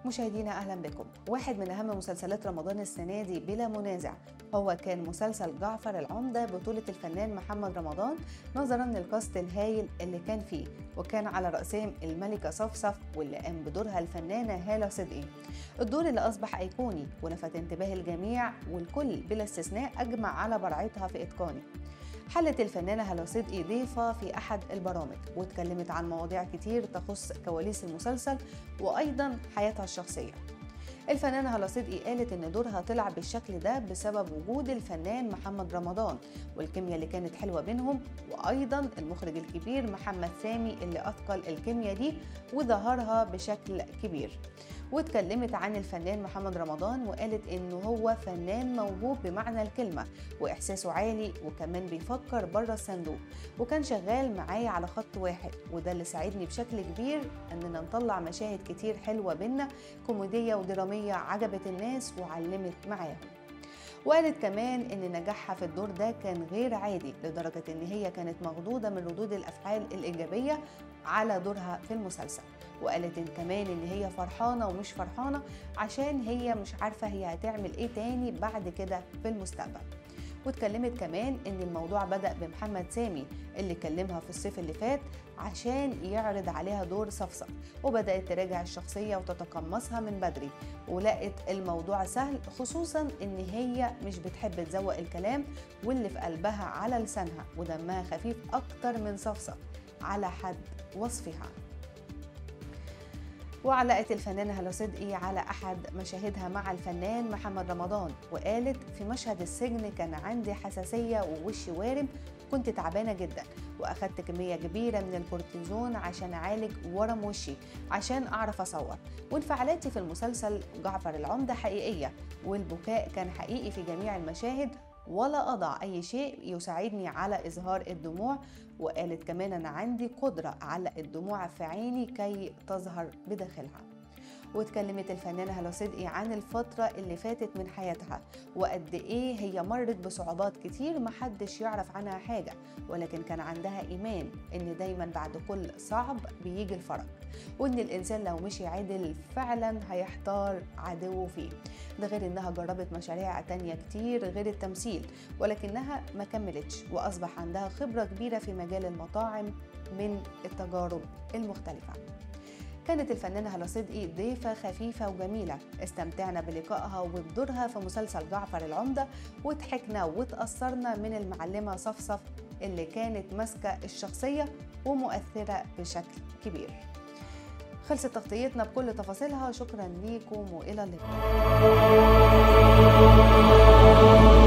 مشاهدينا اهلا بكم واحد من اهم مسلسلات رمضان السنه دي بلا منازع هو كان مسلسل جعفر العمده بطوله الفنان محمد رمضان نظرا للكاست الهايل اللي كان فيه وكان على راسهم الملكه صفصف واللي قام بدورها الفنانه هاله صدقي الدور اللي اصبح ايقوني ولفت انتباه الجميع والكل بلا استثناء اجمع على براعتها في اتقانه حلت الفنانة هلا صدقي ضيفة في أحد البرامج واتكلمت عن مواضيع كتير تخص كواليس المسلسل وأيضا حياتها الشخصية الفنانة هلا صدقي قالت إن دورها طلع بالشكل ده بسبب وجود الفنان محمد رمضان والكيمياء اللي كانت حلوة بينهم وأيضا المخرج الكبير محمد سامي اللي أثقل الكيمياء دي وظهرها بشكل كبير واتكلمت عن الفنان محمد رمضان وقالت انه هو فنان موهوب بمعنى الكلمه واحساسه عالي وكمان بيفكر بره الصندوق وكان شغال معايا على خط واحد وده اللي ساعدني بشكل كبير اننا نطلع مشاهد كتير حلوه بينا كوميديه ودراميه عجبت الناس وعلمت معاهم وقالت كمان ان نجاحها في الدور ده كان غير عادي لدرجه ان هي كانت مخضوضه من ردود الافعال الايجابيه على دورها في المسلسل وقالت إن كمان ان هي فرحانه ومش فرحانه عشان هي مش عارفه هي هتعمل ايه تاني بعد كده في المستقبل واتكلمت كمان ان الموضوع بدا بمحمد سامي اللي كلمها في الصيف اللي فات عشان يعرض عليها دور صفصف وبدات تراجع الشخصيه وتتقمصها من بدري ولقت الموضوع سهل خصوصا ان هي مش بتحب تزوق الكلام واللي في قلبها على لسانها ودمها خفيف اكتر من صفصف على حد وصفها وعلقت الفنانة هلا صدقي على أحد مشاهدها مع الفنان محمد رمضان وقالت في مشهد السجن كان عندي حساسية ووشي وارم كنت تعبانة جدا وأخدت كمية كبيرة من الكورتيزون عشان أعالج ورم وشي عشان أعرف أصور وانفعالاتي في المسلسل جعفر العمدة حقيقية والبكاء كان حقيقي في جميع المشاهد ولا أضع أي شيء يساعدني على إظهار الدموع وقالت كمان أنا عندي قدرة أعلق الدموع في عيني كي تظهر بداخلها واتكلمت الفنانة هلا صدقي عن الفترة اللي فاتت من حياتها وقد ايه هي مرت بصعوبات كتير محدش يعرف عنها حاجة ولكن كان عندها إيمان إن دايما بعد كل صعب بيجي الفرج وإن الإنسان لو مشي عدل فعلا هيحتار عدوه فيه ده غير إنها جربت مشاريع تانية كتير غير التمثيل ولكنها ما كملتش وأصبح عندها خبرة كبيرة في مجال المطاعم من التجارب المختلفة كانت الفنانة هلا صدقي ضيفة خفيفة وجميلة استمتعنا بلقائها وبدورها في مسلسل جعفر العمدة وضحكنا وتأثرنا من المعلمة صفصف اللي كانت ماسكة الشخصية ومؤثرة بشكل كبير خلصت تغطيتنا بكل تفاصيلها شكرا ليكم والى اللقاء